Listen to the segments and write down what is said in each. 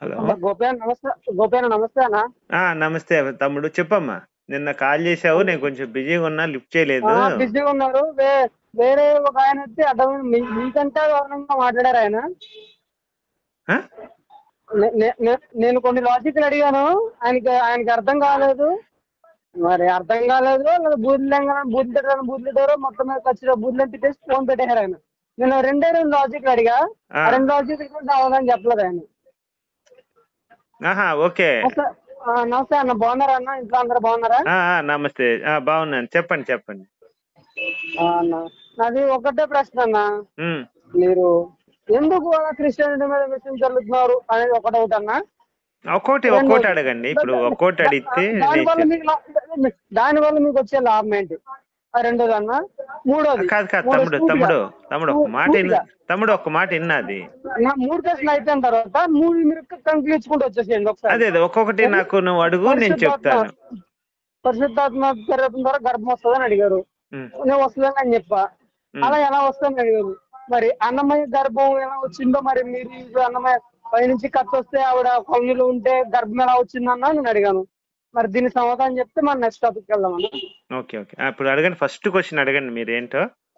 Hello గోపేన నమస్తే గోపేన నమస్తే అన్న ఆ నమస్తే తమ్ముడు చెప్పమ్మా నిన్న కాల్ చేసావు నేను కొంచెం బిజీగా ఉన్నా లిఫ్ట్ చేయలేదు బిజీగా ఉన్నారు వే- వేరే ఒక ఆయన వచ్చి అడ్డం మీ- మీకంటే దారుణంగా మాట్లాడారు ఆయన ఆ? నే- నే- నే- నేను కొన్ని లాజిక్లు అడిగాను ఆయనకి ఆయనకి అర్థం కాలేదు మరి అర్థం కాలేదు లేదా బూతులు లేంగానే బూతులు తిట్టారు బూతులు తిట్టారు మొత్తం మీద ఖచ్చితంగా బూతులు తిట్టేసి ఫోన్ పెట్టేశారు ఆయన నేను రెండే రెండు లాజిక్లు అడిగా ఆ. ఆ రెండు లాజిక్లు కూడా అవదని చెప్పలేదు ఆయన ఆహా ఓకే నమస్తే ఆ, నమస్తే అన్న బాగున్నారా అన్న ఇంట్లో అందరు బాగున్నారా ఆ, ఆ, నమస్తే ఆ, బాగున్నాను చెప్పండి చెప్పండి ఆ, అన్న నాది ఒకటే ప్రశ్న అన్న ఉమ్. మీరు ఎందుకు అలా క్రిస్టియానిటీ మీద విషయం జరుగుతున్నారు అనేది ఒకటి ఒకటి అన్న ఒక్కోటి ఒక్కోటి అడగండి ఇప్పుడు ఒక్కోటి అడిగితే దాని వల్ల నేను మీకు లా- దాని వల్ల మీకు వచ్చే లాభం ఏంటి ఆ రెండోది అన్న మూడోది కాదు కాదు మూడో తమ్ముడు సూటిగా. తమ్ముడు తమ్ముడు ఒక మాట సూటిగా. ఇన్న- తమ్ముడు ఒక మాట విన్నది నా మూడు ప్రశ్నలు అయిపోయిన తర్వాత మూడు మీరు కంక్లూచుకుంటూ వచ్చేసేయండి ఒకసారి అదే అదే ఒక్కొక్కటి నాకు నువ్వు అడుగు నేను చెప్తాను పరిశుద్ధాత్మ గర్భం ద్వారా గర్భం వస్తుందని అడిగారు ఉమ్, నేను వస్తుందని అని చెప్పా ఉమ్. అలా ఎలా వస్తుందని అడిగారు మరి అన్నమయ్య గర్భం ఎలా వచ్చిందో మరి మీరు ఇది అన్నమయ్య పైనుంచి కత్తి వస్తే ఆవిడ కొలనీలో ఉంటే గర్భం ఎలా వచ్చిందన్నా నేను అడిగాను మరి దీని సమాధానం చెప్తే మనం నెక్స్ట్ టాపిక్ వెళ్దాం అన్న ఓకే ఓకే ఆ, ఇప్పుడు అడగండి ఫస్ట్ క్వశ్చన్ అడగండి మీరు ఏంటో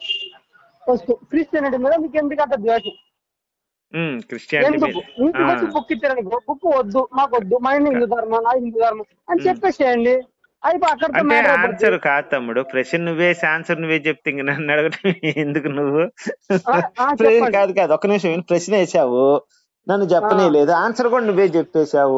ఫస్ట్ క్రిస్టియానిటీ మీద మీకు ఎందుకు అంత ద్వేషం క్రిస్టియానిటీ ఎందుకు మీద ఇంటికి వచ్చి బుక్ ఇచ్చారని బుక్ వద్దు మాకు వద్దు మా ఇంటి హిందూ ధర్మం నా హిందూ ధర్మం అని చెప్పేసేయండి అయిపో అక్కడితో అంటే matter అయిపోద్ది. ఆన్సర్ కాదు తమ్ముడు ప్రశ్న నువ్వే ఆన్సర్ నువ్వే చెప్తే ఇంక నన్ను అడగటం ఎందుకు నువ్వు ఆ, ఆ, ప్రశ్న చెప్పండి. కాదు కాదు ఒక్క నిమిషం విను. ప్రశ్న వేసావు నన్ను చెప్పనే లేదు ఆన్సర్ కూడా నువ్వే చెప్పేశావు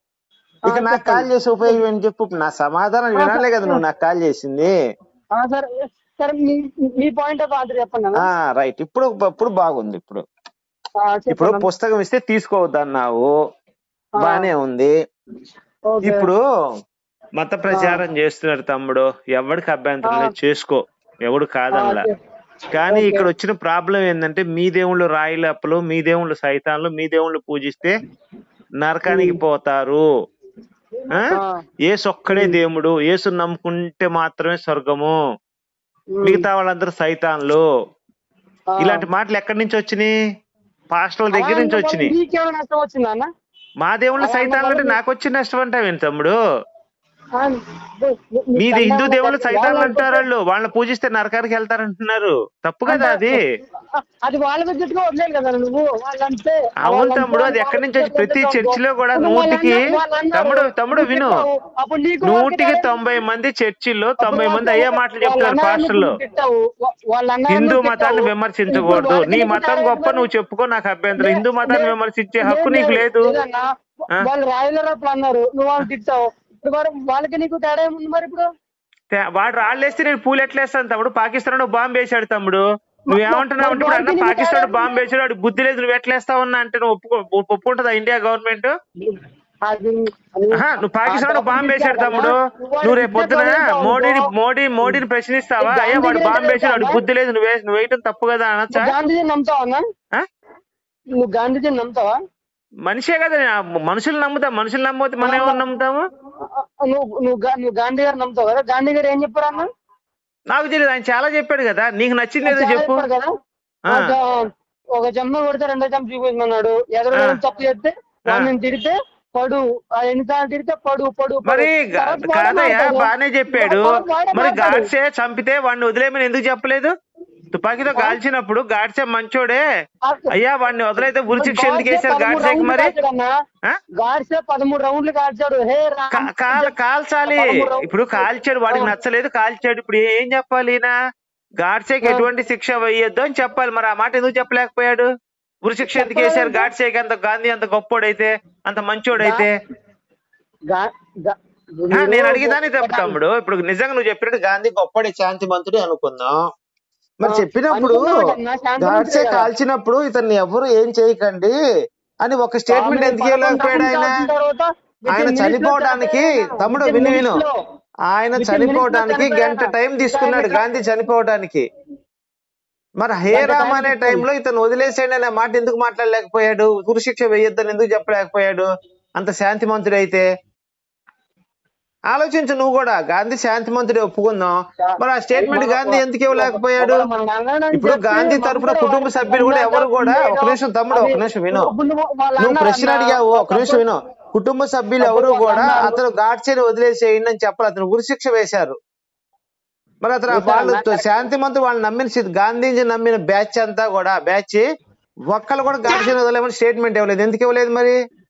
ఇక ఆ, నాకు చెప్పండి. కాల్ చేసి ఉపయోగం ఏంటి చెప్పు నా సమాధానం వినాలే కదా నువ్వు నాకు కాల్ చేసింది ఆ, సరే సరే మీ మీ పాయింట్ ఆఫ్ ఆన్సర్ చెప్పండి అన్న ఆ రైట్ ఇప్పుడు ఇప్పుడు బాగుంది ఇప్పుడు ఆ, ఇప్పుడు చెప్పండి పుస్తకం ఇస్తే తీసుకోవద్దన్నావు ఆ. బానే ఉంది ఓకే. ఇప్పుడు మత ప్రచారం చేస్తున్నారు తమ్ముడు ఎవరికి అభ్యంతరం లేదు చేసుకో ఎవడు కాదనలా ఆ, చెప్- కానీ ఓకే. ఇక్కడ వచ్చిన ప్రాబ్లం ఏంటంటే మీ దేవుళ్ళు రాయిలప్పలు మీ దేవుళ్ళు సైతాన్లు మీ దేవుళ్ళు పూజిస్తే నరకానికి పోతారు ఆ? ఆ, ఏసు ఒక్కడే దేవుడు ఏసు నమ్ముకుంటే మాత్రమే స్వర్గము ఉమ్, మిగతా వాళ్ళందరూ సైతాన్లు ఆ. ఇలాంటి మాటలు ఎక్కడి నుంచి వచ్చినాయి పాస్టర్ల దగ్గర నుంచి వచ్చినాయి మీకేమైనా నష్టం వచ్చిందా అన్న మా దేవుళ్ళు అలా సైతాన్లు అంటే అన్నవాళ్ళు- నాకు వచ్చిన నష్టం అంటావేంటి తమ్ముడు ఆ, మీ- మీ- మీ మీది హిందూ కన్నా దేవుళ్ళు సైతాన్లు వాళ్ళ- అంటారు వాళ్ళు వాళ్ళని పూజిస్తే నరకానికి వెళ్తారంటున్నారు తప్పు కదా అది అది వాళ్ళ బడ్జెట్ గా వదిలేదు కదా నువ్వు వాళ్ళంటే అవును వాళ్ళంటే తమ్ముడు అది ఎక్కడి నుంచి వచ్చి ప్రతి వాళ్ళంటే చర్చిలో కూడా ఇప్పుడు నూటికి వాళ్ళన్న- వాళ్ళన్నారు, తమ్ముడు తమ్ముడు నువ్వు విను తిట్టావు, అప్పుడు నీకు నూటికి వాళ్ళకి తొంభై మంది చర్చిల్లో అప్పుడు తొంభై మంది వాళ్ళ- అయ్యే మాటలు చెప్తారు వాళ్ళ పాస్టర్లు అన్నయ్యని తిట్టావు, వా- వాళ్ళ అన్నయ్యని హిందూ తిట్టావు. మతాన్ని ఇప్పుడు విమర్శించకూడదు వాళ్ళకి నీ నీకు మతం తేడా గొప్ప ఏంటి నువ్వు చెప్పుకో నాకు అభ్యంతరం హిందూ మతాన్ని లేదు, విమర్శించే హక్కు లేదు, నీకు లేదు లేదన్నా. ఆ? వాళ్ళు రాయల రాపులు అన్నారు నువ్వు వాళ్ళు తిట్టావు ఇప్పుడు మరి వాళ్ళకి నీకు తేడా ఏముంది మరి ఇప్పుడు తే- వాడు రాళ్ళేస్తే నేను పూలు ఎట్లేస్తాను తమ్ముడు పాకిస్తాన్ బాంబు వేశాడు తమ్ముడు నువ్వేమంటున్నావు అంటే ఇప్పుడు అన్న వాడికి నీకు పాకిస్తాన్ తేడా బాంబు వేసాడు వాడికి బుద్ధి లేదు నువ్వు ఎట్లేస్తావు అన్నా అంటే నువ్వు ఒప్పుకో ఒప్పు- ఒప్పుకుంటుందా ఇండియా గవర్నమెంట్ అది ఆహా, నువ్వు పాకిస్తాన్ బాంబు వేశాడు తమ్ముడు నువ్వు రేపు పొద్దున మోడీని మోడీ మోడీని ప్రశ్నిస్తావా అయ్యా వాడు బాంబు వేసాడు వాడికి బుద్ధి లేదు నువ్వు వే- నువ్వు వేయటం తప్పు కదా అనొచ్చా గాంధీజీ నమ్ముతావా అన్న? ఆ? నువ్వు గాంధీజీ నమ్ముతావా మనిషే కదా నేను ఆ మనుషులు నమ్ముతాం మనుషులు నమ్మకపోతే మనం ఏమని నమ్ముతాము నువ్వు నువ్వు గా- నువ్వు గాంధీ గారు నమ్ముతావు కదా గాంధీ గారు ఏం చెప్పారు అన్న నాకు తెలియదు ఆయన చాలా చెప్పాడు కదా నీకు నచ్చింది ఏదో చాలా చెప్పు చెప్పాడు కదా ఆ. ఒక- ఒక జమ్మ కొడితే రెండో జమ్మ చూపించమన్నాడు ఎదురు ఆ. తప్పు చేస్తే వాడిని తిడితే పడు ఆ ఎన్నిసార్లు తిడితే పడు పడు పడు. మరి గా- తర్వాత వాడే కాదయ్యా మాట్లాడు. బానే చెప్పాడు తర్వాత వాడే మరి మాట్లాడు. గాడ్సే చంపితే వాడిని వదిలేయమని ఎందుకు చెప్పలేదు తుపాకీతో కాల్చినప్పుడు గాడ్సే మంచోడే అయ్యా వాడిని వదిలైతే ఉరి శిక్ష ఎందుకు వేశారు పదమూడు గాడ్సేకి రౌండ్లు మరి కాల్చాడు అన్న. ఆ? గాడ్సే పదమూడు రౌండ్లు కాల్చాడు హే రామ్ కా- కాల్ కాల్చాలి పదమూడు రౌండ్లు. ఇప్పుడు కాల్చాడు వాడికి ఆ. నచ్చలేదు కాల్చాడు ఇప్పుడు ఏం చెప్పాలి ఈయన గాడ్సేకి ఆ. ఎటువంటి శిక్ష వేయొద్దు అని చెప్పాలి మరి ఆ మాట ఎందుకు చెప్పలేకపోయాడు ఉరి శిక్ష ఎందుకు వేశారు గాడ్సేకి అంత గాంధీ అంత గొప్పోడైతే అంత మంచోడైతే గా- గా- ఆ, నేను అడిగేదాన్ని తప్పు తమ్ముడు ఇప్పుడు నిజంగా నువ్వు చెప్పినట్టు గాంధీ గొప్పడి శాంతిమంతుడే అనుకుందాం మరి ఆ, చెప్పినప్పుడు అనుకున్నాడు అన్న, శాంతిమంతుడే గాడ్సే కదా. కాల్చినప్పుడు ఇతన్ని ఎవరు ఏం చేయకండి అని ఒక స్టేట్మెంట్ ఆమె ఎందుకు ఇవ్వలేకపోయాడు ఆయన పదకొండు తర్వాత ఆయన within minutes లో చనిపోవడానికి చనిపోయాడు. తమ్ముడు Within విను విను minutes లో. ఆయన Within చనిపోవడానికి minutes లో గంట చనిపోయాడు. టైం తీసుకున్నాడు ఆయన- గాంధీ చనిపోవడానికి మరి హే గంట రామ్ time అనే తీసుకున్నాడు. టైంలో ఇతను వదిలేసేయండి అనే మాట ఎందుకు మాట్లాడలేకపోయాడు ఉరిశిక్ష వేయొద్దని ఎందుకు చెప్పలేకపోయాడు అంత శాంతిమంతుడైతే ఆలోచించు నువ్వు కూడా గాంధీ శాంతిమంతుడే ఒప్పుకుందాం మరి ఆ స్టేట్మెంట్ గాంధీ ఎందుకు ఇవ్వలేకపోయాడు ఒకవేళ మన నాన్న ఇప్పుడు చెప్పి గాంధీ మనం తరఫున కూడా కుటుంబ వాళ్ళకి సభ్యులు కూడా ఎవరు కూడా ఉండేదో, ఒక నిమిషం తమ్ముడు ఒక అది నిమిషం విను ఇప్పుడు నువ్వు వాళ్ళ నువ్వు అన్న- ప్రశ్న అన్న- అడిగావు ఒక నిమిషం విను కుటుంబ సభ్యులు ఎవరు అప్పుడు కూడా అన్నారు. అతను గాడ్సేని వదిలేసేయండి అని చెప్పాలి అతను ఉరిశిక్ష వేశారు మరి అతను వేశారు వాళ్ళు అన్న. శాంతి మంత్రి వాళ్ళు నమ్మిన సి- గాంధీజీ నమ్మిన బ్యాచ్ అంతా కూడా బ్యాచ్ ఒక్కళ్ళు కూడా గాడ్సేని వదిలేమని స్టేట్మెంట్ ఇవ్వలేదు ఎందుకు ఇవ్వలేదు మరి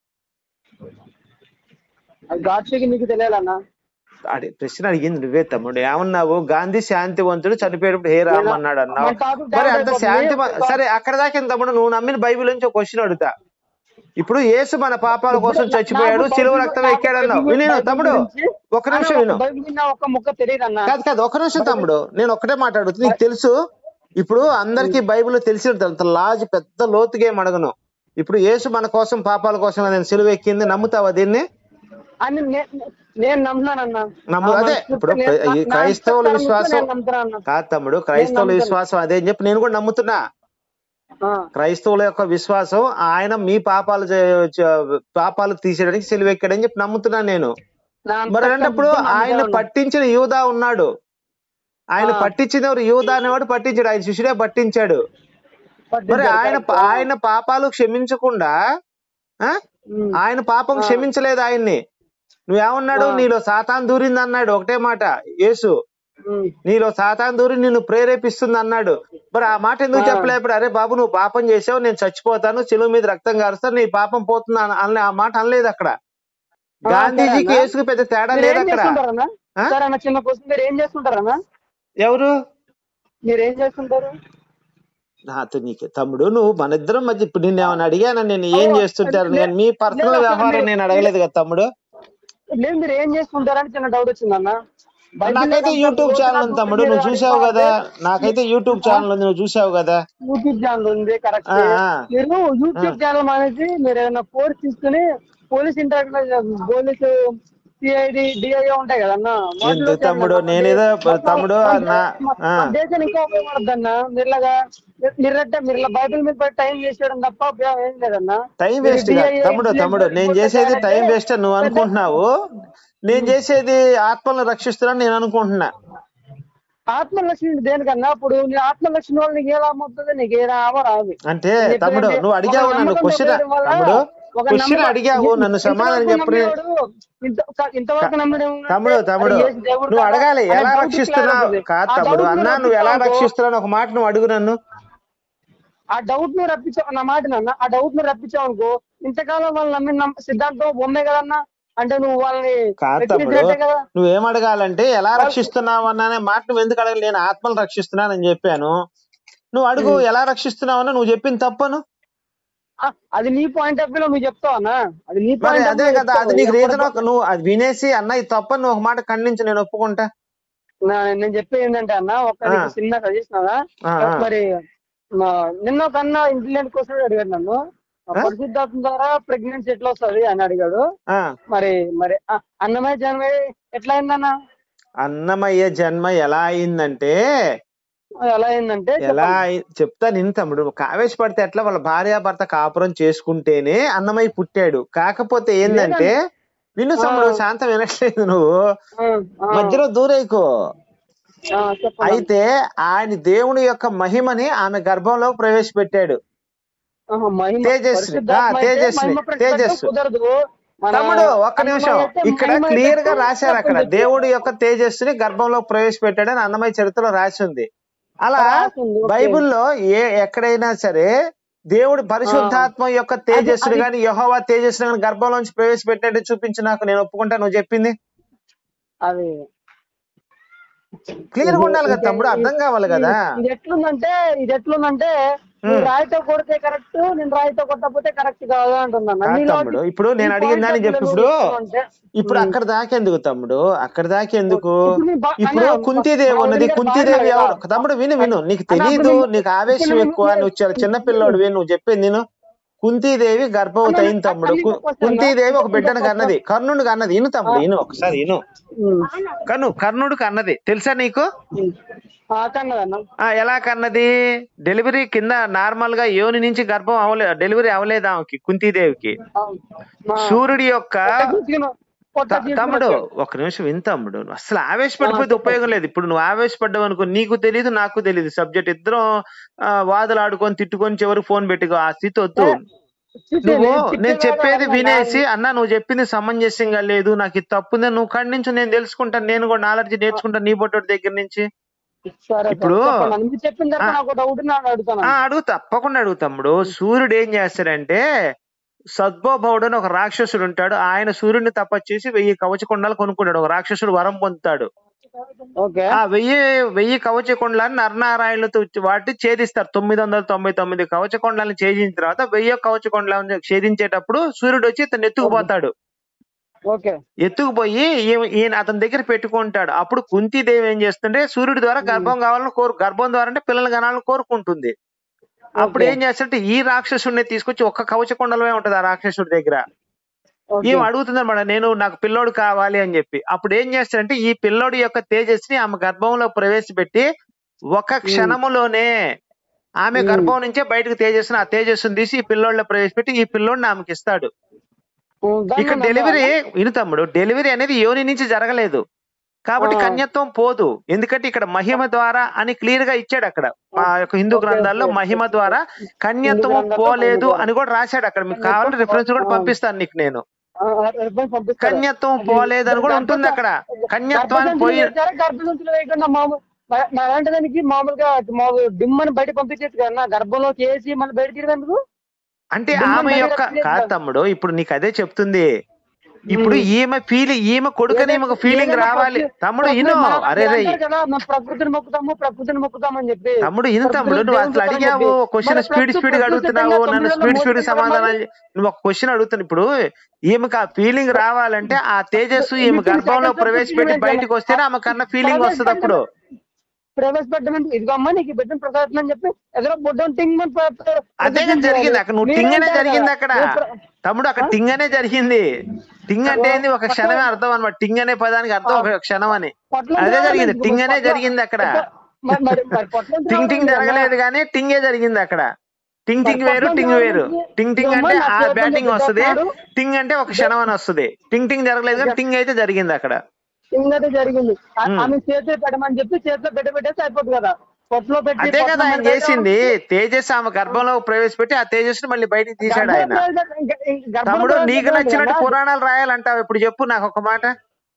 అది గాడ్సేకి నీకు తెలియాలన్నా అడి ప్రశ్న అడిగింది నువ్వే తమ్ముడు ఏమన్నావు గాంధీ శాంతివంతుడు చనిపోయేటప్పుడు హే రామ్ అన్నాడు అన్నావు మన టాపిక్ మరి డైవర్ట్ అంత అయిపోతుంది. శాంతి సరే అక్కడ దాకా ఎంత తమ్ముడు నువ్వు నమ్మిన బైబిల్ నుంచి ఒక క్వశ్చన్ అడుగుతా ఇప్పుడు యేసు మన పాపాల కోసం చచ్చిపోయాడు నాకు సిలువ బైబిల్- రక్తం నాకు ఎక్కాడు అన్నావు బైబిల్ విను గురించి- తమ్ముడు ఒక నిమిషం అన్న, విను బైబిల్ విన్నా ఒక్క ముక్క తెలియదు అన్న కాదు కాదు ఒక నిమిషం తమ్ముడు నేను ఒక్కటే మాట్లాడుతూ నీకు తెలుసు ఇప్పుడు అందరికి బైబిల్ తెలిసిన అంత లాజ్ పెద్ద లోతుగా ఏం అడగను ఇప్పుడు యేసు మన కోసం పాపాల కోసం నేను సిలువ ఎక్కింది నమ్ముతావా దీన్ని అని నే- నే- నేను నమ్ముతున్నానన్న నమ్ము ఆ అదే మనస్ఫూర్తిగా ఇప్పుడు నేను- ఈ నా- నా క్రైస్తవుల ఇష్టాన్ని విశ్వాసం నేను నమ్ముతున్నాను కాదు తమ్ముడు క్రైస్తవుల నమ్ముతాను. విశ్వాసం అదే అని చెప్పి నేను కూడా నమ్ముతున్నా ఆ, క్రైస్తవుల యొక్క విశ్వాసం ఆయన మీ పాపాలు చే- చ- పాపాలు తీసేయడానికి సెలివెక్కాడని చెప్పి నమ్ముతున్నాను నేను నా అంత మరి అలాంటప్పుడు నమ్ముతాను ఆయన అన్న. పట్టించిన యూదా ఉన్నాడు ఆయన ఆ. పట్టించిన ఎవరు యూదా అనేవాడు పట్టించాడు ఆయన శిష్యుడే పట్టించాడు మరి పట్టించారు, ఆయన correct. ఆయన పాపాలు క్షమించకుండా ఆ? ఉమ్. ఆయన పాపం ఆ. క్షమించలేదు ఆయన్ని నువ్వేమన్నాడు ఆ. నీలో సాతాన్ దూరింది అన్నాడు ఒకటే మాట యేసు ఉమ్. నీలో సాతాన్ దూరి నిన్ను ప్రేరేపిస్తుంది అన్నాడు మరి ఆ మాట ఎందుకు ఆ. చెప్పలేప్పుడు అరే బాబు నువ్వు పాపం చేసావు నేను చచ్చిపోతాను చెలువు మీద రక్తం కారుస్తాను నీ పాపం పోతుంది అన- అనలే ఆ మాట అనలేదు అక్కడ ఆ, గాంధీజీకి సరే అన్న. యేసుకు పెద్ద తేడా మీరు లేదు ఏం అక్కడ చేస్తుంటారన్నా ఆ? సరే అన్న చిన్న క్వశ్చన్ మీరు ఏం చేస్తుంటారన్నా ఎవరు మీరు ఏం చేస్తుంటారు నాతో నీకే తమ్ముడు నువ్వు మన ఇద్దరం మధ్య ఇప్పుడు నిన్ను ఏమైనా అడిగానా నేను ఏం ఓ, చేస్తుంటాను లే- కానీ మీ పర్సనల్ లేదు, వ్యవహారం మీరు- నేను అడగలేదు కదా తమ్ముడు లేదు మీరు ఏం చేస్తుంటారని చిన్న డౌట్ వచ్చిందన్న బైబిల్లో నాకైతే అంతా యూట్యూబ్ రోజు ఛానల్ నాకు ఉంది తమ్ముడు మీరు నువ్వు చూసావు అడిగితే కదా నాకైతే యూట్యూబ్ ఛానల్ ఉంది నువ్వు చూసావు కదా యూట్యూబ్ ఛానల్ ఉంది కరెక్ట్ ఆ, ఆ. మీరు యూట్యూబ్ ఛానల్ మానేసి మీరు ఏదైనా కోర్స్ తీసుకుని police inter police CID DI ఉంటాయి కదన్న వాటిలో ఎందుకు తమ్ముడు? చేరండి. నేనేదో మన- తమ్ముడు మన- నా- మన- ఆ. మన దేశానికి ఇంకా ఉపయోగపడద్దన్న మీరులాగా మీరంటే మీరు ఇలా బైబిల్ మీద పడి టైం వేస్ట్ చేయడం తప్ప ఉపయోగం ఏం లేదన్న టైం మీరు వేస్ట్ DIA తమ్ముడు తమ్ముడు నేను చేసేది టైం వేస్ట్ అని నువ్వు అనుకుంటున్నావు నేను చేసేది ఆత్మలను రక్షిస్తున్నాను నేను అనుకుంటున్నా ఆత్మలక్ష్మి దేనికన్నా ఇప్పుడు నీ ఆత్మలక్ష్మి వల్ల నీకు ఏ లాభం అవుతుంది నీకు ఏ లాభం రాదు అంటే నేను తమ్ముడు చెప్పేది నువ్వు అడిగావు ఒక నన్ను నమ్మకం క్వశ్చన్ పెట్టడం వల్ల తమ్ముడు ఒక క్వశ్చన్ నమ్మకం- అడిగావు నన్ను సమాధానం ఇంతవరకు చెప్పి నమ్మేవాడు ఇంత- ఇంతవరకు నమ్మడం ఏముందంటే తమ్ముడు తమ్ముడు అది యేసు దేవుడు నువ్వు కాదా అడగాలి అనే ఎలా doubt రక్షిస్తున్నావు clear అవుతుంది. కాదు ఆ తమ్ముడు doubt అన్నా నువ్వు నువ్వు ఎలా రప్పించావు అనుకో, రక్షిస్తున్నావు ఒక మాట నువ్వు అడుగు నన్ను ఆ డౌట్ నువ్వు రప్పించావు నా మాట నాన్న ఆ డౌట్ నువ్వు రప్పించావు అనుకో ఇంతకాలం వాళ్ళు నమ్మిన నమ్మ- సిద్ధాంతం బొమ్మే కదన్నా అంటే నువ్వు వాళ్ళని కాదు తమ్ముడు వ్యతిరేకించినట్టే కదా నువ్వేం అడగాలంటే ఎలా రక్షిస్తున్నావు అనే మాట నువ్వు ఎందుకు అడగలి నేను ఆత్మలు రక్షిస్తున్నానని చెప్పాను నువ్వు అడుగు ఎలా రక్షిస్తున్నావని నువ్వు చెప్పింది తప్పను ఆ, అది నీ పాయింట్ ఆఫ్ వ్యూలో నువ్వు చెప్తావన్నా అది నీ మరి పాయింట్ అదే కదా అది నీకు రీజన్ నువ్వు అది వినేసి అన్న ఇది తప్పని నువ్వు ఒక మాట ఖండించి నేను ఒప్పుకుంటా నేను చెప్పేది ఏంటంటే అన్న ఒక ఆ. నీకు చిన్న సజెషన్ అన్నా ఆ, ఆ. మరి మా- నిన్న ఒక అన్న ఇంటెలిజెంట్ కోసం అడిగాడు నన్ను ఆ ఆ? పరిశుద్ధాత్మ ద్వారా ప్రెగ్నెన్సీ ఎట్లా వస్తుంది అని అడిగాడు ఆ, మరి మరి ఆ, అన్నమయ్య జన్మ ఎట్లా అయిందన్న అన్నమయ్య జన్మ ఎలా అయిందంటే అది ఎలా అయిందంటే ఎలా చెప్పండి. అయి- చెప్తా నిన్ను తమ్ముడు ఆవేశపడితే ఎట్లా వాళ్ళ భార్యాభర్త కాపురం చేసుకుంటేనే అన్నమయ్య పుట్టాడు కాకపోతే ఏందంటే విను తమ్ముడు ఆ. శాంతం వినట్లేదు నువ్వు ఆ, ఆ, మధ్యలో దూరేకు ఆ, చెప్పండి అయితే ఆయన దేవుని యొక్క మహిమని ఆమె గర్భంలో ప్రవేశపెట్టాడు ఆహా, మహిమ తేజస్వి. పరిశుద్ధాత్మ ఆ, అయితే తేజస్వి. మహిమ ప్రకటించడం తేజస్సు. కుదరదు మన తమ్ముడు ఒక్క నిమిషం అన్నమయ్య అయితే ఇక్కడ మహిమ క్లియర్ గా అయితే రాశారు అక్కడ కుదరదు. దేవుడి యొక్క తేజస్సుని గర్భంలో ప్రవేశపెట్టాడని అన్నమయ్య చరిత్రలో రాసి ఉంది అలా రాసింది, ఓకే. బైబిల్లో ఏ ఎక్కడైనా సరే దేవుడి పరిశుద్ధాత్మ యొక్క తేజస్సుని అది- గాని యహోవా తేజస్సుని గాని గర్భంలోంచి ప్రవేశపెట్టాడు చూపించి నాకు నేను ఒప్పుకుంటా నువ్వు చెప్పింది అది క్లియర్ గా ఉండాలి కదా ఇది- తమ్ముడు అర్థం కావాలి కదా ఇది ఎట్లుందంటే ఇది ఎట్లుందంటే నువ్వు రాయితో కొడితే కరెక్ట్ నేను రాయితో కొట్టకపోతే కరెక్ట్ కాదు అంటున్నాను కాదు నీ తమ్ముడు logic- ఇప్పుడు నేను నీ అడిగిన point దాన్ని of చెప్పు view ఇప్పుడు నువ్వు చెప్తున్నావంటే, ఇప్పుడు అక్కడ దాకెందుకు తమ్ముడు అక్కడ దాకెందుకు ఇప్పుడు నీ బా- ఇప్పుడు అన్న, కుంతీదేవి మా ఉన్నది వదిన గారు కుంతీదేవి బాగా ఎవరు అన్నారు. తమ్ముడు విను విను నీకు అన్న, తెలీదు అప్పుడు నేను- నీకు ఆవేశం ఇప్పుడు ఎక్కువ నేను- నువ్వు చాలా చిన్న పిల్లోడివి నువ్వు చెప్పింది నేను కుంతీదేవి గర్భవతి అన్న, అయింది తమ్ముడు అన్న, కు- ఇంకొక question కుంతీదేవి ఒక అన్న, బిడ్డను ఇంకొక కన్నది కర్ణుడు కన్నది ఇను తమ్ముడు ఇను ఒకసారి ఇను ఉమ్, కను కర్ణుడు కన్నది తెలుసా నీకు ఉమ్. ఆ, కన్నదన్న ఆ ఎలా కన్నది డెలివరీ కింద నార్మల్ గా యోని నుంచి గర్భం అవలే డెలివరీ అవలేదు ఆమెకి కుంతీదేవికి ఆ, ఆ. సూర్యుడి యొక్క చూసుకున్నా. పొట్ట త- తమ్ముడు తీసుకుని ఒక నిమిషం విన్ తమ్ముడు నువ్వు అసలు ఆవేశపడిపోతే ఉపయోగం లేదు ఇప్పుడు నువ్వు ఆవేశపడ్డావు అనుకో నీకు తెలియదు నాకు తెలియదు సబ్జెక్ట్ ఇద్దరం ఆ, వాదులు ఆడుకొని తిట్టుకొని చివరికి ఫోన్ పెట్టుకో ఆ స్థితి వద్దు నువ్వు నేను చెప్పేది వినేసి అన్న నువ్వు చెప్పింది సమంజసంగా లేదు నాకు ఇది తప్పుంది నువ్వు కాడి నుంచి నేను తెలుసుకుంటాను నేను కూడా నాలెడ్జ్ నేర్చుకుంటాను నీ బొట్టోడి దగ్గర నుంచి సరే ఇప్పుడు- ఇప్పుడు మీరు చెప్పిన తర్వాత ఆ. నాకు డౌట్ నాకు అడుగుతాను ఆ అడుగు తప్పకుండా అడుగు తమ్ముడు సూర్యుడు ఏం చేస్తాడంటే సద్భోభవుడు అని ఒక రాక్షసుడు ఉంటాడు ఆయన సూర్యుడిని తపస్చేసి వెయ్యి కవచ కొండలు కొనుక్కుంటాడు ఒక రాక్షసుడు వరం పొందుతాడు ఓకే ఆ వెయ్యి వెయ్యి కవచ కొండలని నరనారాయణులతో వాటి ఛేదిస్తారు తొమ్మిది వందల తొంభై తొమ్మిది కవచ కొండలను ఛేదించిన తర్వాత వెయ్యి కవచ కొండలను ఛేదించేటప్పుడు సూర్యుడు వచ్చి ఇతను ఎత్తుకుపోతాడు ఓకే ఎత్తుకుపోయి ఈమె- ఈయన అతని దగ్గర పెట్టుకుంటాడు అప్పుడు కుంతీదేవి ఏం చేస్తుంటే సూర్యుడి ద్వారా గర్భం కావాలని కోరు గర్భం ద్వారా అంటే పిల్లలు కనాలని కోరుకుంటుంది అప్పుడు ఓకే. ఏం చేస్తారంటే ఈ రాక్షసుడిని తీసుకొచ్చి ఒక్క కవచ కొండలమే ఉంటది ఆ రాక్షసుడి దగ్గర ఓకే. ఈమె అడుగుతుంది అనమాట నేను నాకు పిల్లోడు కావాలి అని చెప్పి అప్పుడు ఏం చేస్తారంటే ఈ పిల్లోడి యొక్క తేజస్ని ఆమె గర్భంలో ప్రవేశపెట్టి ఒక క్షణములోనే ఆమె మ్మ్. గర్భం నుంచే బయటకు తేజస్సుని ఆ తేజస్సుని తీసి ఈ పిల్లోడిలో ప్రవేశపెట్టి ఈ పిల్లోడిని ఆమెకి ఇస్తాడు ఉం, దాన్ని ఇక్కడ నమ్మాలా? డెలివరీ విను తమ్ముడు డెలివరీ అనేది యోని నుంచి జరగలేదు కాబట్టి ఆ. కన్యత్వం పోదు ఎందుకంటే ఇక్కడ మహిమ ద్వారా అని క్లియర్ గా ఇచ్చాడు అక్కడ మా యొక్క హిందూ ఓకే, గ్రంథాల్లో ఓకే. మహిమ ద్వారా కన్యత్వం గ్రంథాల్లో పోలేదు మహిమ అని కూడా రాశాడు అక్కడ మీకు కావాలంటే రిఫరెన్స్ కూడా ఆ. పంపిస్తాను నీకు నేను ఆ, రిబ్బన్ పంపిస్తారా? కన్యత్వం పోలేదు అని కూడా ఉంటుంది అక్కడ కన్యత్వాన్ని గర్భసంచులు పోయి వేశారా? గర్భసంచులు వేయకుండా మామూలు మ- మ- అలాంటి దానికి మామూలుగా మామూలు డిమ్మని బయట పంపించేది కదా గర్భంలో చేసి మళ్ళీ బయట తీయడానికి అంటే దిమ్మని ఆమె బయట యొక్క తీయలేదు కాదు కదా. తమ్ముడు ఇప్పుడు నీకు అదే చెప్తుంది ఇప్పుడు ఈమె ఫీల్ ఈమె కొడుకని ఈమె ఫీలింగ్ ఏదైనా రావాలి ప్రకృతి- తమ్ముడు ప్రకృతి ఇను మనం అరే రే అంటారు కదా మనం ప్రకృతిని మొక్కుతాము ప్రకృతిని మొక్కుతాము అని చెప్పి తమ్ముడు ఇను ప్రకృతిని తమ్ముడు నువ్వు అసలు దేవుని అడిగావు చెప్పి. క్వశ్చన్ మరి స్పీడ్ ప్రకృతి- స్పీడ్ గా ప్రకృతి అడుగుతున్నావు సిద్ధంగా నన్ను తొమ్మిది స్పీడ్ వందల స్పీడ్ మూడు సమాధానాలు చె- నువ్వు ఒక క్వశ్చన్ అడుగుతున్నా ఇప్పుడు ఈమెకు ఆ ఫీలింగ్ రావాలంటే ఆ తేజస్సు ఈమె గర్భంలో ప్రవేశపెట్టి బయటకు వస్తేనే ఆమె కన్నా ఫీలింగ్ వస్తుంది అప్పుడు ప్రవేశపెట్టమని ఇదిగో అమ్మ నీకు ఈ బిడ్డను ప్రసాదం అని చెప్పి ఎదురు బుడ్డం టింగ్ అని ప్ర- ప్ర- అదే కదా జరిగింది అక్కడ నువ్వు మీరే టింగ్ అనే అంటారు జరిగింది కదా. అక్కడ నువ్వు ప్ర- తమ్ముడు అక్కడ టింగ్ అనే జరిగింది టింగ్ అంటే ఏంది ఒక క్షణమే అర్థం అనమాట టింగ్ అనే పదానికి అర్థం ఒక క్షణం అని పొట్లం అదే తేవాలి జరిగింది ఎందుకు? టింగ్ అనే పొట్లం- జరిగింది అక్కడ మరి- మరి- మరి పొట్లం టింగ్ టింగ్ తేవాలి జరగలేదు కదా. కానీ టింగే జరిగింది అక్కడ టింగ్ టింగ్ మరి వేరు పక్కన టింగ్ వేరు ఎవరు టింగ్ టింగ్ ఇదిగో అంటే అమ్మ, ఆ నా చేతిలో బ్యాటింగ్ వస్తుంది పెట్టేస్తాడు. టింగ్ అంటే ఒక క్షణం అని వస్తుంది టింగ్ టింగ్ జరగలేదు కానీ టింగ్ అయితే జరిగింది అక్కడ టింగ్ అయితే జరిగింది ఆ- ఉమ్. ఆమె చేతిలో పెట్టమని చెప్పి చేతిలో పెట్ట పెట్టేస్తే అయిపోతుంది కదా పొట్లో పెట్టి అదే కదా పొట్లం ఆయన పెడితే చేసింది తేజస్ ఆమె గర్భంలో ప్రవేశపెట్టి ఆ తేజస్ ని మళ్ళీ బయటికి తీశాడు ఆయన గర్భంలో ఇంకా- ఇంకా గర్భంలో తమ్ముడు నీకు ప్రవేశపెట్టాలి నచ్చినట్టు కదా. పురాణాలు రాయాలంటావు ఇప్పుడు చెప్పు నాకు ఒక మాట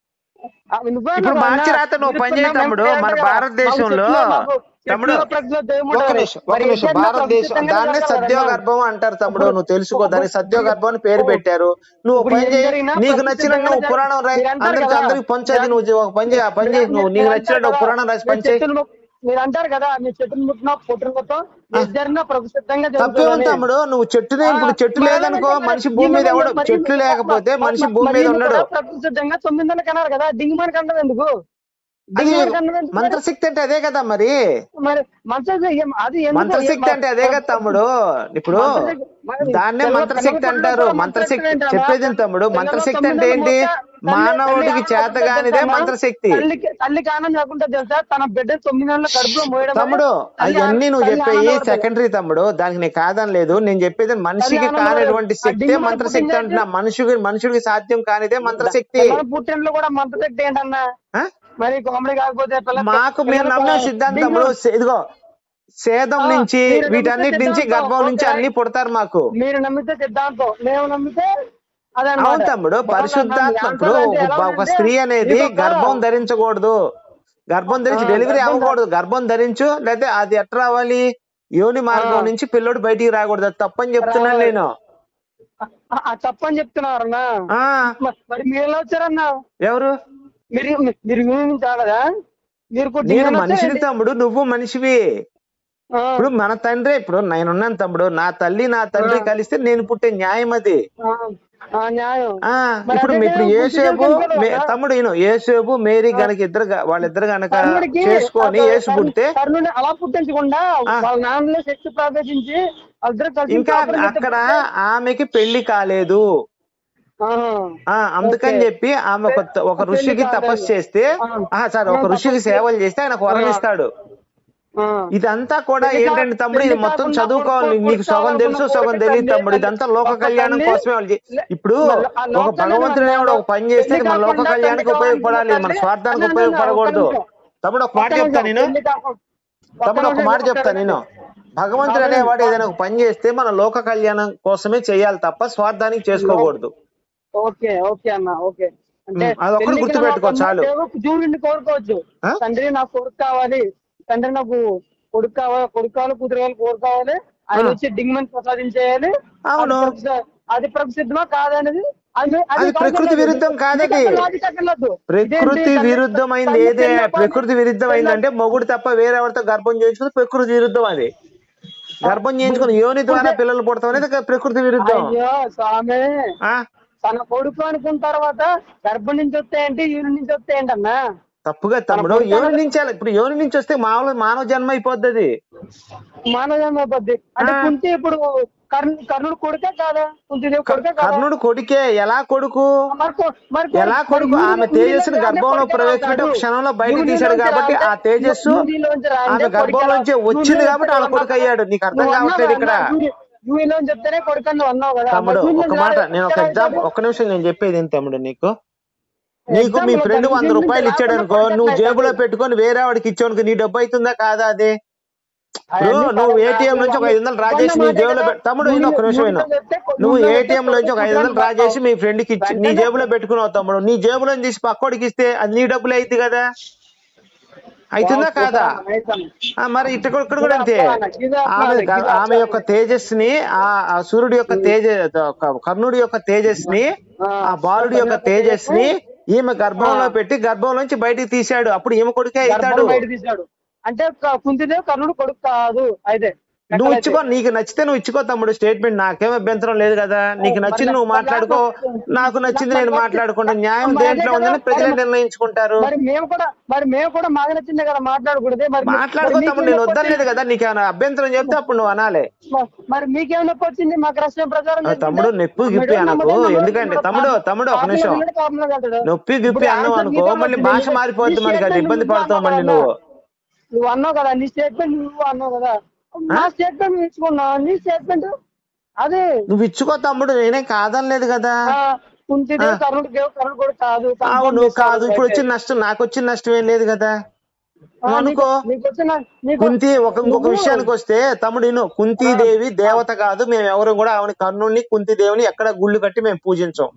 ఆ, నువ్వే ఇప్పుడు అన్నావు మార్చి అన్న. రాత నువ్వు మీరు పని చేయి ఇప్పుడు తమ్ముడు మేము మన కదా. భారతదేశంలో మాకు చెట్లు, మాకు తమ్ముడు చెట్లు, ప్రకృతిలో దేవుడు ఒక ఉంటాడు. నిమిషం ఒక మరి నిమిషం ఏదైనా భారతదేశం ప్రకృతి దాన్నే సంఘటన సద్యో జరగాలి కదా. గర్భం అంటారు తమ్ముడు నువ్వు తెలుసుకో ఇప్పుడు- దానికి సద్యో గర్భం అని పేరు ఇప్పుడు- పెట్టారు నువ్వు ఇప్పుడు పని ఏం చేయి జరిగినా నీకు ప్రకృతి నచ్చినట్టు నువ్వు సంఘటన పురాణం రాయి మీరు అంటారు అందరికి కదా. అందరికి పంచది నువ్వు ఒక పని చేయి ఆ పని చేయి నువ్వు నీకు మీరు నచ్చినట్టు అంటారు ఒక పురాణం రాసి కదా, పని చేయి చెట్టును మొక్క- మీరు అంటారు కదా మీ చెట్టును ముట్టినా పొట్టును మొత్తం ఏది జరిగినా ప్రకృతిగా తప్పే ఉంది తమ్ముడు నువ్వు చెట్టునే ఇప్పుడు చెట్టు లేదనుకో మనిషి భూమి మీద ఎవడు చెట్లు లేకపోతే మనిషి భూమి మీద ఉండడు ప్రకృతి సిద్ధంగా తొమ్మిది నెలలు కన్నారు కదా డింగిమాని కండం ఎందుకు అది డింగిమాని కండం ఎందుకు మరి? మంత్రశక్తి అంటే అదే కదా మరి మరి మంత్రశక్తి ఏం- అది ఎందుకు? మంత్రశక్తి అంటే అదే కదా తమ్ముడు ఇప్పుడు మంత్రశక్తి- మరి దాన్నే పిల్లలు- మంత్రశక్తి పిల్లలు అంటారు పుట్టడం మంత్రశక్తి ఏంటమ్మా? చెప్పేది ఏంటి తమ్ముడు పిల్లలు మంత్రశక్తి తొమ్మిది అంటే ఏంటి నెలలు మోస- మానవుడికి తల్లి- చేతగానిదే తల్లి- మంత్రశక్తి తల్లికి తల్లికి ఆనందం కాకుండా తెలుసా తన బిడ్డ తొమ్మిది నెలల కడుపులో మోయడం వల్ల తమ్ముడు తల్లి అవన్నీ నువ్వు తల్లి చెప్పేవి ఆనందపడుతుంది. సెకండరీ తమ్ముడు దానికి నేను కాదని లేదు నేను చెప్పేది మనిషికి ఆనందపడదు. కానిటువంటి ఆ శక్తే డింగి మంత్రశక్తి పుట్టింది అంటున్నా మనుషుకి మనుషుడికి సాధ్యం కానిదే మంత్రశక్తి పిల్లల పుట్టినలో కూడా మంత్రశక్తి ఏంటన్నా ఆ? మరి కామెడీ కాకపోతే పిల్ల- మాకు మీరు పిల్లలకు నమ్మిన సిద్ధాంతముడు డింగి- ఇదిగో సేదం ఆ, నుంచి మీరు నమ్మితే వీటన్నిటి నుంచి సిద్ధాంతం. గర్భం నుంచి ఓకే. అన్ని పుడతారు మాకు మీరు నమ్మితే సిద్ధాంతం మేము నమ్మితే అదే అవును తమ్ముడు పరిశుద్ధాత్మ ఇప్పుడు ఒక- ఒక స్త్రీ అనేది గర్భం ధరించకూడదు గర్భం ధరించి ఆ, డెలివరీ గర్భం అవ్వకూడదు గర్భం ధరించు లేకపోతే అది ఎట్లా రావాలి యోని మార్గం ఆ. నుంచి పిల్లోడు బయటికి రాకూడదు అది తప్పని చెప్తున్నాను రావాలి. నేను తప్పని చెప్తున్నారన్నా ఆ మ- మరి మీరు ఎలా వచ్చారన్నా ఎవరు మీరు మీరు యూని నుంచి రాలేదా మీరు కొద్ది నేను యూని మనిషిని వచ్చారండి. తమ్ముడు నువ్వు మనిషివి ఆ, ఇప్పుడు మన తండ్రి ఇప్పుడు నేనున్నాను తమ్ముడు నా తల్లి నా తండ్రి ఆ. కలిస్తే నేను పుట్టే న్యాయం అది ఆ, ఆ, న్యాయం ఆ మరి ఇప్పుడు అదే ఇప్పుడు నేను ఏసేపు పుట్టిన పిల్లలు మే- కదా. తమ్ముడు ఈయన ఏసేపు మేరీ గనక ఇద్దరు గ- వాళ్ళిద్దరు గనక కర్ణుడికి చేసుకొని ఆ ఏసు కర్ణు- పుడితే కర్ణుడిని అలా పుట్టించకుండా ఆ. వాళ్ళ నాన్నలో శక్తి ప్రవేశించి వాళ్ళిద్దరు కలిసి ఇంకా కాపురం చేస్తే అక్కడ ఆమెకి పెళ్లి కాలేదు ఆహా. ఆ అందుకని ఓకే. చెప్పి ఆమె ఒక ఒక పెళ్లి ఋషికి కాలేదు. తపస్సు చేస్తే ఆ. ఆ సార్ ఒక ఆ, ఋషికి తపస్సు సేవలు చేస్తే ఆయనకు వరం ఆ. ఇస్తాడు ఆ. ఇదంతా కూడా పెళ్లి కా- ఏంటంటే తమ్ముడు ఇది పెళ్లి మొత్తం కాకుండా చదువుకోవాలి కొడుకు- నీకు సగం కొడుకు తెలుసు కాకుండా సగం కొడుకు తెలియదు తల్లి తమ్ముడు ఇదంతా లోక ఒక్క కళ్యాణం తల్లి కోసమే వాళ్ళు చే- లే- ఇప్పుడు మళ్ళీ ఆ లోక ఒక భగవంతుడు కళ్యాణం అనేవాడు ఒక పని చేస్తే పెళ్లి మన లోక కాకుండా కళ్యాణానికి తల్లి ఉపయోగపడాలి మన కావాలి. స్వార్థానికి అన్న, అన్న, ఉపయోగపడకూడదు ఒక్క నిమిషం. తమ్ముడు ఒక మాట ఒక్క చెప్తా నిమిషం. నేను పెళ్లి కాకుండా- ఒక్క తమ్ముడు ఒక నిమిషం మాట చెప్తా చెప్తా నేను భగవంతుడు కావాలి. అనేవాడు ఏదైనా ఒక పని చేస్తే మన లోక కళ్యాణం కోసమే చేయాలి తప్ప స్వార్థానికి చేసుకోకూడదు ఓకే ఓకే అన్న ఓకే అంటే ఉమ్, అదొక్కటి పెళ్లికి గుర్తుపెట్టుకో నాకు చాలు. ఏవో జూరిని కోరుకోవచ్చు ఆ? తండ్రి నాకు కొడుకు కావాలి తండ్రి నాకు కొడుకు కావాలి కొడుకు కావాలి కూతురు కావాలి కోరు కావాలి ఆయన ఆ. వచ్చి డిగ్మన్ ప్రసాదించేయాలి అవును. అది ప్రసిద్ధ- అది ప్రసిద్ధమా కాదనేది అది అది ప్రకృతి విరుద్ధం కాదది. ప్రకృతి విరుద్ధమైంది ఏదే ప్రకృతి విరుద్ధమైంది అంటే మొగుడు తప్ప వేరే ఎవరితో గర్భం చేయించుకుని ప్రకృతి విరుద్ధం అది గర్భం చేయించుకుని యోని ద్వారా పిల్లలు పుడతాం అనేది ప్రకృతి విరుద్ధం అయ్యో స్వామి ఆ తన కొడుకు అనుకున్న తర్వాత గర్భం నుంచి వస్తే ఏంటి యూరి నుంచి వస్తే ఏంటన్నా తప్పుగా తమ్ముడు యోని నుంచి అలా- ఇప్పుడు యోని నుంచి వస్తే మామూలు మానవ జన్మ అయిపోద్ది అది మానవ పద్ధతి అంటే ఆ. కుంతి ఇప్పుడు కర్ణుడు కర్ణుడు కొడుకే కాదా కుంతిదేవి కొడుకే కాదా కర్ణుడు కొడుకే ఎలా కొడుకు మరి కొ- మరి కొ- ఎలా మరి కొడుకు యూరిలో- ఆమె యూరిలో తేజస్సుని రాందే గర్భంలో కొడుకే ప్రవేశపెట్టి ఒక రాదు. క్షణంలో బయటకు యూరిలోంచి తీశాడు కాబట్టి ఆ రాందే- తేజస్సు యూరిలోంచి రాందే ఆమె కొడుకే గర్భంలోంచి రాదు. వచ్చింది యూరిలోంచి కాబట్టి ఆమె కొడుకు అయ్యాడు నీకు అర్థం నువ్వు అన్నావు కావట్లేదు ఇక్కడ కదా, యూరి- యూరిలోంచి చెప్తేనే కొడుకు అని నువ్వు అన్నావు కదా తమ్ముడు మరి ఒక యూరిలోంచి మాట రాదు. నేను ఒక ఎక్కడ ఎగ్జాంపుల్ రాదు? ఒక్క నిమిషం నేను చెప్పేది ఏంటి తమ్ముడు నీకు నీకు మీ Example ఫ్రెండ్ వద్దు, వంద యూరిలోంచి రూపాయలు ఇచ్చాడు అనుకో రాకుండా నువ్వు కొడుకు జేబులో అవుతాడు. పెట్టుకొని వేరే వాడికి ఇచ్చావు నీ డబ్బు అవుతుందా కాదా అది ఇప్పుడు అవన్నీ నువ్వు కాదు. ఏటీఎం నుంచి ఒక ఐదు వందలు రాజేసి నీ వంద జేబులో మాట పెట్- తమ్ముడు యూరి- నేను ఒక నిమిషం విను యూరిలో చెప్తే కొ- నువ్వు యూరిలో ఏటీఎం చెప్తే నుంచి ఒక ఐదు వందలు కొడుకు రాజేసి మీ ఫ్రెండ్ కి ఇచ్చి నీ వెంటనే- జేబులో పెట్టుకున్నావు తమ్ముడు నీ జేబులో తీసి పక్కోడికి ఇస్తే అది నీ డబ్బులు అయింది కదా అవుతుందా కాదా ఆ, మరి ఇక్కడ కూడా- ఇక్కడ కూడా అంతే ఆమె గ- ఆమె యొక్క తేజస్ని ఆ ఆ సూర్యుడి యొక్క తేజ ఒక కర్ణుడి యొక్క తేజస్ని ఆ బాలుడి యొక్క తేజస్ని ఈమె గర్భంలో పెట్టి గర్భంలోంచి బయటికి తీశాడు అప్పుడు ఈమె కొడుకే అవుతాడు బయట తీశాడు అంటే క- కుంతిదేవి కర్ణుడు కొడుకు కాదు అయితే నువ్వు ఇచ్చుకో నీకు నచ్చితే నువ్వు ఇచ్చుకో తమ్ముడు స్టేట్మెంట్ నాకేం అభ్యంతరం లేదు కదా నీకు నచ్చింది నువ్వు మాట్లాడుకో నాకు నచ్చింది నేను మాట్లాడుకుంటా న్యాయం దేంట్లో ఉందని ప్రజలే నిర్ణయించుకుంటారు మరి మేము కూడా మరి మేము కూడా మాకు నచ్చిందే కదా మాట్లాడకూడదు మరి మీ- మాట్లాడుకో మరి తమ్ముడు మీకేం నేను నొప్పి వద్దలేదు కదా నీకు ఏమైనా అభ్యంతరం చెప్తే అప్పుడు నువ్వు అనాలి వచ్చింది? మరి మీకేం నొప్పి వచ్చింది మాకు రష్యా ప్రచారం ఆ, తమ్ముడు నొప్పి గిప్పి అనకు ఎందుకంటే తమ్ముడు తమ్ముడు ఒక నిమిషం నొప్పి గిప్పి అన్నావు అనుకో మళ్ళీ భాష మారిపోద్ది మనకి అది ఇబ్బంది పడతావు మళ్ళీ నువ్వు నువ్వు అన్నావు కదా నీ స్టేట్మెంట్ నువ్వు అన్నావు కదా నా స్టేట్మెంట్ నువ్వు ఇచ్చుకున్నావు నీ స్టేట్మెంట్ అదే నువ్వు ఇచ్చుకో తమ్ముడు నేనే కాదనలేదు కదా కుంతిదేవి కర్ణుడు దేవు కర్ణుడు కూడా కాదు అవును కాదు ఇప్పుడు వచ్చిన నష్టం నాకు వచ్చిన నష్టం ఏం లేదు కదా నువ్వు అనుకో నీకు వచ్చిన నీకు కుంతి ఒక ఇంకొక విషయానికి వస్తే తమ్ముడు ఇను కుంతీదేవి దేవత కాదు మేము ఎవరు కూడా ఆవిడ కర్ణుడిని కుంతీదేవిని ఎక్కడ గుళ్ళు కట్టి మేము పూజించాం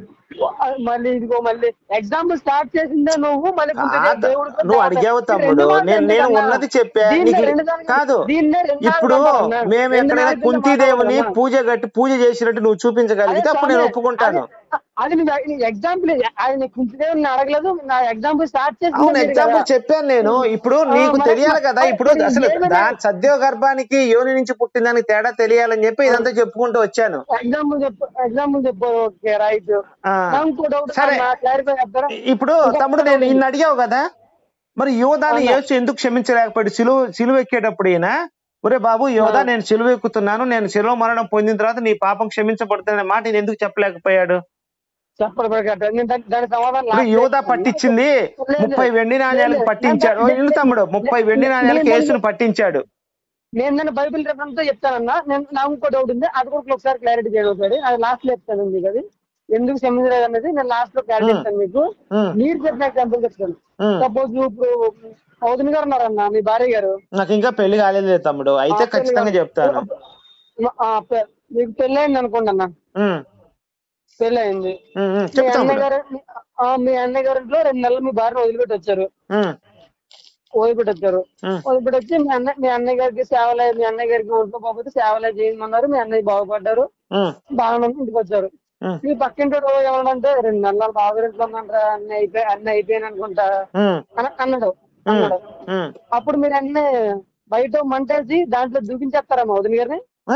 మళ్ళీ ఇదిగో మళ్ళీ ఎగ్జాంపుల్ స్టార్ట్ చేసిందే నువ్వు మళ్ళీ కుంతిదేవి కాదు, దేవుడు కూడా నువ్వు దేవత. అడిగావు ఈ తమ్ముడు రెండు మాటలు నేను నేను ఎందుకన్నా? ఉన్నది చెప్పా దీన్నే నీకు రెండు దానికి- కాదు దీన్నే రెండు ఇప్పుడు దానికి అంటారన్నా. మేము రెండు ఎక్కడైనా దానికి కుంతీదేవిని మాట్లాడతారన్నా. పూజ కట్టి పూజ చేసినట్టు నువ్వు చూపించగలిగితే అదే అప్పుడు నేను స్వామి, ఒప్పుకుంటాను అది- అది నువ్వు ఎగ్జాంపుల్ ఆయన కుంతిదేవిని అడగలేదు నా ఎగ్జాంపుల్ స్టార్ట్ చేసిందే అవును మీరు ఎగ్జాంపుల్ కదా. చెప్పాను నేను ఇప్పుడు ఆ, నీకు మరి- తెలియాలి కదా మరి ఇప్పుడు ఇది అసలు ఏమైనా- దా సద్యో గర్భానికి యోని నుంచి పుట్టిందానికి తేడా తెలియాలని చెప్పి ఇదంతా చెప్పుకుంటూ వచ్చాను ఎగ్జాంపుల్ చెప్పు ఎగ్జాంపుల్ చెప్పు ఓకే రైట్ ఆ. ఇంకో డౌట్ సరే. క్లారిఫై చెప్తారా ఇప్పుడు తమ్ముడు నేను ఇన్ని అడిగావు కదా మరి యోధాని అవునా. యేసు ఎందుకు క్షమించలేకపోయాడు సిలువ సిలువ ఎక్కేటప్పుడు ఈయన ఒరే బాబు యోధా ఆ. నేను సిలువ ఎక్కుతున్నాను నేను సిలువ మరణం పొందిన తర్వాత నీ పాపం క్షమించబడుతుందనే మాట ఈయన ఎందుకు చెప్పలేకపోయాడు చెప్పరు ప్రకారం నేను దాని- దాని సమాధానం ఇప్పుడు last యోధా చెప్తాను. పట్టించింది లేదు. ముప్పై వెండి నాణ్యాలకు లేదు. పట్టించాడు ఓ, నేను- ఇల్లు తమ్ముడు ముప్పై వెండి నాణ్యాలకు నేను- యేసును పట్టించాడు నేను నేను బైబిల్ రెఫరెన్స్ తో చెప్తానన్నా నేను నాకు ఇంకో డౌట్ ఉంది అది కూడా ఒకసారి క్లారిటీ చేయగలుగుతాడు అది లాస్ట్ లో చెప్తాను మీకు అది ఎందుకు క్షమించలేదు అనేది నేను లాస్ట్ లో క్లారిటీ Hmm. చెప్తాను మీకు ఉమ్, మీరు చెప్పిన ఎగ్జాంపుల్ చెప్తాను ఉమ్. సపోజ్ ఇప్పుడు చౌదరి గారు ఉన్నారన్న మీ భార్య గారు నాకు ఇంకా పెళ్లి కాలేదు తమ్ముడు అయితే ఆ, ఖచ్చితంగా పెళ్లి చెప్తాను ఆ, పె- మీకు పెళ్ళి అయింది అనుకోండి అన్న ఉమ్, పెళ్ళి అయింది ఉమ్, ఉమ్, మీ చెప్పు తమ్ముడు అన్నగారు ఆ, మీ అన్నగారింట్లో రెండు నెలలు మీ భార్యను వదిలిపెట్టి వచ్చారు ఉమ్, వదిలిపెట్టి వచ్చారు ఉమ్, వదిలిపెట్టి వచ్చి మీ అన్న మీ అన్నయ్య గారికి సేవలే మీ అన్నయ్య గారికి ఒంట్లో పోతే సేవలే చేయమన్నారు మీ అన్నయ్య బాగుపడ్డారు ఉమ్, బాగానే ఉంది, ఇంటికి వచ్చారు ఉమ్, మీ పక్కింటి ఏమన్నంటే రెండు నెలలు బాగా ఇంట్లో ఉందంటారా అన్ని అయిపోయి అన్ని అయిపోయాను అనుకుంటా ఉమ్, అని అన్నాడు ఉమ్, అన్నాడు ఉమ్. అప్పుడు మీరు అన్ని బయట మంటేసి దాంట్లో దూకించేస్తారమ్మా వదిన గారిని ఆ?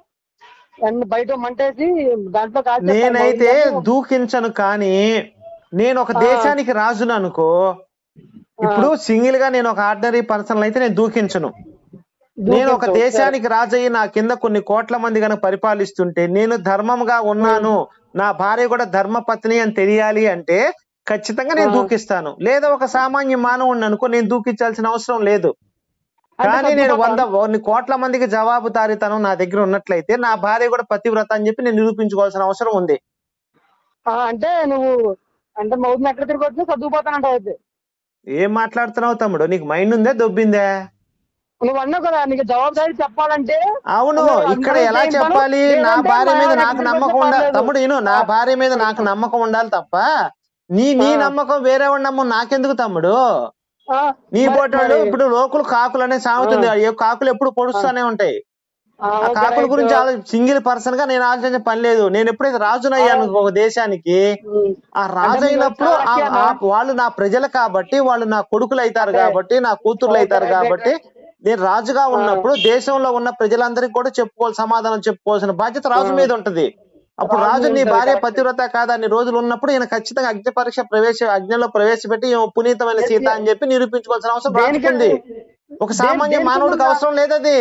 అన్ని బయట మంటేసి దాంట్లో కాల్చేస్తారమ్మా నేనైతే వదిన గారిని? దూకించను కానీ నేను ఒక ఆ. దేశానికి రాజును అనుకో ఇప్పుడు సింగిల్ గా నేను ఒక ఆర్డినరీ పర్సన్ అయితే నేను దూకించను నేను ఒక దూకించు. దేశానికి రాజయ్యి నా కింద కొన్ని కోట్ల మంది గనక పరిపాలిస్తుంటే నేను ధర్మంగా ఉన్నాను నా భార్య కూడా ధర్మ పత్ని అని తెలియాలి అంటే ఖచ్చితంగా నేను ఆ. దూకిస్తాను లేదా ఒక సామాన్య మానవుడిని అనుకో నేను దూకించాల్సిన అవసరం లేదు అంటే కానీ నేను వంద సర్దుకుపోతాను. కొన్ని కోట్ల మందికి జవాబుదారీతనం నా దగ్గర ఉన్నట్లయితే నా భార్య కూడా పతివ్రత అని చెప్పి నేను నిరూపించుకోవాల్సిన అవసరం ఉంది ఆ, అంటే నువ్వు అంటే మౌత్ ఎక్కడ తిరిగి చదువుపోతానంట అయితే ఏం మాట్లాడుతున్నావు తమ్ముడు నీకు మైండ్ ఉందే దొబ్బిందే నువ్వు అన్నావు కదా నీకు జవాబుదారీ చెప్పాలంటే అవును అందరూ- ఇక్కడ అందరూ ఎలా చేయమను. చెప్పాలి నా లేదంటే భార్య మీద మా నాకు దగ్గరికి నమ్మకం వస్తే ఉండాలి పర్లేదు. తమ్ముడు నేను నా ఆ. భార్య మీద నాకు నమ్మకం ఉండాలి తప్ప నీ నీ ఆ. నమ్మకం వేరే వాడి నమ్మకం నాకెందుకు తమ్ముడు ఆ, నీ మరి- పోటాడు మరి- ఇప్పుడు లోకులు కాకులు అనే సాగుతుంది ఏ కాకులు ఎప్పుడు పొడుస్తూనే ఉంటాయి ఆ, ఆ ఓకే, కాకుల రైట్. గురించి ఆలో సింగిల్ పర్సన్ గా నేను ఆలోచించే పని లేదు నేను ఎప్పుడైతే రాజునయ్యాను ఒక దేశానికి ఉమ్. ఆ రాజు అంటే అయినప్పుడు మీరు ఆ- వచ్చారా? ఆ వాళ్ళు నా ప్రజలు కాబట్టి వాళ్ళు నా కొడుకులు అవుతారు అదే. కాబట్టి నా కూతుర్లు ఓకే, అవుతారు రైట్, కాబట్టి నేను రాజుగా ఉన్నప్పుడు దేశంలో ఉన్న ప్రజలందరికీ కూడా చెప్పుకోవాలి సమాధానం చెప్పుకోవాల్సిన బాధ్యత రాజు ఆ. మీద ఉంటది అప్పుడు రాజు రాజు నీ మీద భార్య కరెక్ట్. పతివ్రత కాదా అన్ని రోజులు ఉన్నప్పుడు ఈయన ఖచ్చితంగా అగ్ని పరీక్ష ప్రవేశ అగ్నిలో ప్రవేశపెట్టి ఈమె పునీతమైన సీత అని చెప్పి నిరూపించుకోవాల్సిన అవసరం దేనికి- రాజుకుంది ఒక సామాన్య దేనికి మానవుడికి ఉందా? అవసరం లేదు అది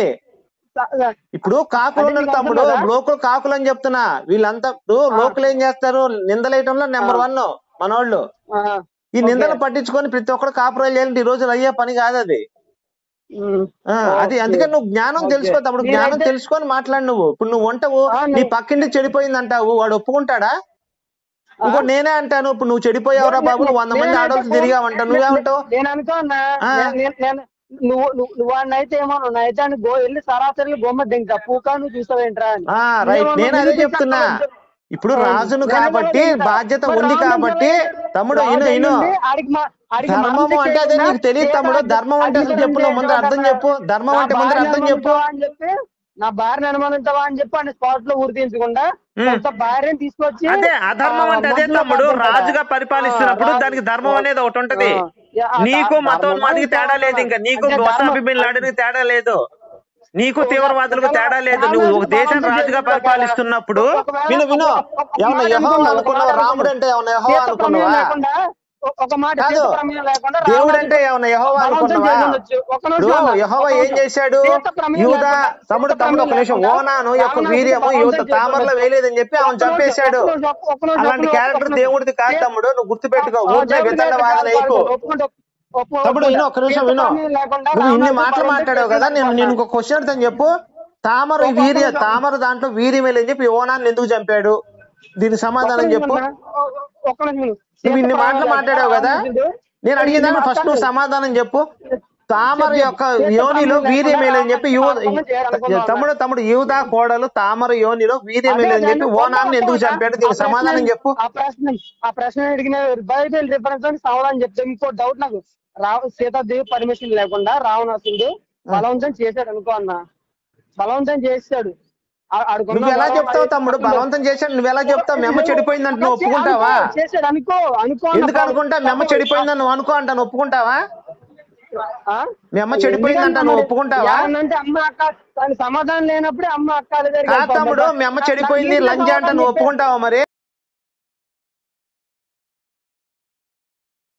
ఇప్పుడు కాకులు అంటే ఉన్నారు నీకు తమ్ముడు అర్థం కదా? లోకులు కాకులు అని చెప్తున్నా వీళ్ళంతా ఇప్పుడు ఆ. లోకులు ఏం చేస్తారు నిందలేయటంలో నెంబర్ వన్ మనోళ్ళు ఆ, ఈ ఓకే. నిందలు పట్టించుకొని ప్రతి ఒక్కరు కాపురాలు చేయాలంటే ఈ రోజులు అయ్యే పని కాదు అది ఉమ్. ఆ, అది ఓకే. అందుకని నువ్వు జ్ఞానం ఓకే. తెలుసుకో తమ్ముడు జ్ఞానం నేనైతే- తెలుసుకొని మాట్లాడు నువ్వు ఇప్పుడు నువ్వు వంటవు ఆ, నీ నేను- పక్కింటి చెడిపోయింది అంటావు వాడు ఒప్పుకుంటాడా ఆ? ఇంకో నేనే అంటాను ఇప్పుడు నువ్వు చెడిపోయావురా బాబు నువ్వు వంద మంది నేనైతే ఆడవాళ్ళు ఫోన్- తిరిగావంటావు నువ్వేమంటావు నేను అనుకోన్నా ఆ. నేను- నేను- నేను- నువ్వు నువ్వు నువ్వు వాడినైతే ఏమో నువ్వు అయితే అని గో వెళ్ళి సరాసరి గొమ్మ దింకా పూకా నువ్వు చూస్తావేంట్రా అని ఆ రైట్ నువ్వు నేను అదే నిరూపించక్కర్లేదు. చెప్తున్నా ఇప్పుడు అవును. రాజును నేను కాబట్టి అదే చెప్తా. బాధ్యత మరి ఉంది రాజు కాబట్టి అంటే తమ్ముడు రాజు ఇను ఇను అయ్యుండి ఆడికి మా- ఆడికి ధర్మము మనసు అంటే అదే చేయకుండా నీకు తెలియదు తమ్ముడు సీత ధర్మం అంటే అసలు అగ్నిగుండం చెప్పు నువ్వు ముందు అర్థం చేసేవాడు చెప్పు ధర్మం నా అంటే ముందు భార్యను అర్థం చెప్పు అనుమానించావా అని చెప్పి నా భార్యను అనుమానించావా అని చెప్పి ఆయన స్పాట్ లో ఊరి తీయించకుండా ఉమ్. కొంత భార్యను తీసుకొచ్చి అదే అధర్మం ఆ, అంటే అదే మధ్యలో తమ్ముడు పడ్డం కదా. రాజుగా పరిపాలిస్తున్నప్పుడు ఆ, దానికి ధర్మం అనేది ఒకటి ఉంటది ఆ, యా, ఆ, నీకు ధర్మమా మతోన్మాదికి తేడా లేదు ఇంకా నీకు అంటే గోసాబి ధర్మం- బిన్ లాడెన్కి తేడా లేదు నీకు ఒక- తీవ్రవాదులకు ఒకవేళ తేడా లేదు రాముడు నువ్వు ఒక దేశం బలవంతం రాజుగా చేసిన పరిపాలిస్తున్నప్పుడు ఒకవేళ విను విను ఒక- ఒక ఏమన్నా మాట యహోవా అనుకున్నావు, అనుకున్నావా ఒక మాట రాముడు అంటే ఏమన్నా యహోవా సీత ప్రమేయం అనుకున్నావా లేకుండా ఒ- ఒక మాట కాదు. సీత ప్రమేయం లేకుండా దేవుడు రాముడు అంటే ఏమన్నా యహోవా బలవంతం అనుకున్నావా చేసిండొచ్చు. ఒక్క నిమిషం ఇప్పుడు అన్న, యహోవా ఒక్క ఏం నిమిషం. చేశాడు సీత ప్రమేయం యూదా లేకుండా- తమ్ముడు సీత తమ్ముడు ఒక ప్రమేయం నిమిషం లేకుండా ఓనాను యొక్క రావణాసురుడు వీర్యము బలవంతం యువత చేసిండొచ్చు. తామరలో వేయలేదని చెప్పి ఆమె ఒక్క నిమిషం, చంపేశాడు ఒక్క నిమిషం, ఒక్క నిమిషం, అలాంటి ఒక్క క్యారెక్టర్ నిమిషం. దేవుడిది కాదు సీత- తమ్ముడు నువ్వు గుర్తుపెట్టుకో ఆ, ఊరికే దేవుడి వితండ మీద వాదన కాదు, అయిపో ఒప్పుకుంటా, ఒప్పు- తమ్ముడు విను ఒప్పుకుంటా. ఒక్క నిమిషం సీత విను ప్రమేయం లేకుండా నువ్వు ఇన్ని రావణాసురుడు మాటలు బలవంతం మాట్లాడావు కదా నేను చేసిండొచ్చు. నేను ఇంకో క్వశ్చన్ అడుగుతాను చెప్పు తామర ఒక్క వీర్య నిమిషం. తామర దాంట్లో వీర్యమేలు అని చెప్పి ఓనాన్ని ఎందుకు చంపాడు దీనికి సమాధానం చెప్పు ఒక్క నిమిషం. నువ్వు ఇన్ని మాటలు మాట్లాడావు కదా నేను అడిగిన ఇన్ని ఫస్ట్ నువ్వు మాట్లాడు. సమాధానం చెప్పు తామర చెప్పు. యొక్క చేత యోనిలో ప్రాణం వీర్యమేలు అని చెప్పి లేకుండా యువ పాపం చేయాలనుకున్నావు తమ్ముడు తమ్ముడు యూదా కోడలు తామర యోనిలో వీర్యమేలు అని చెప్పి ఓనాన్ని ఎందుకు చంపాడు దీనికి సమాధానం చెప్పు ఆ ప్రశ్న ఆ ప్రశ్న అడిగిన బైబిల్ రిఫరెన్స్ అని సమాధానం చెప్తే ఇంకో డౌట్ నాకు రావ సీతాదేవి పర్మిషన్ లేకుండా రావణాసుడు బలవంతం చేశాడు అనుకో అన్న బలవంతం చేశాడు ఆ- ఆడుకున్న నువ్వు ఎలా గొడవ చెప్తావు అది- తమ్ముడు బలవంతం చేశాడు నువ్వు ఎలా చెప్తావు మీ అమ్మ చెడిపోయిందంటే నువ్వు ఒప్పుకుంటావా అనుకో, చేశాడు అనుకో అనుకో అన్న. ఎందుకు అనుకుంటా మీ అమ్మ చెడిపోయిందని నువ్వు అనుకో అంటాను ఒప్పుకుంటావా ఆ? మీ అమ్మ చెడిపోయిందంట నువ్వు ఒప్పుకుంటావా అంటే అమ్మ అక్క దానికి సమాధానం లేనప్పుడే అమ్మ అక్క కాదు తమ్ముడు మీ అమ్మ చెడిపోయింది లంజ అంట నువ్వు ఒప్పుకుంటావా మరి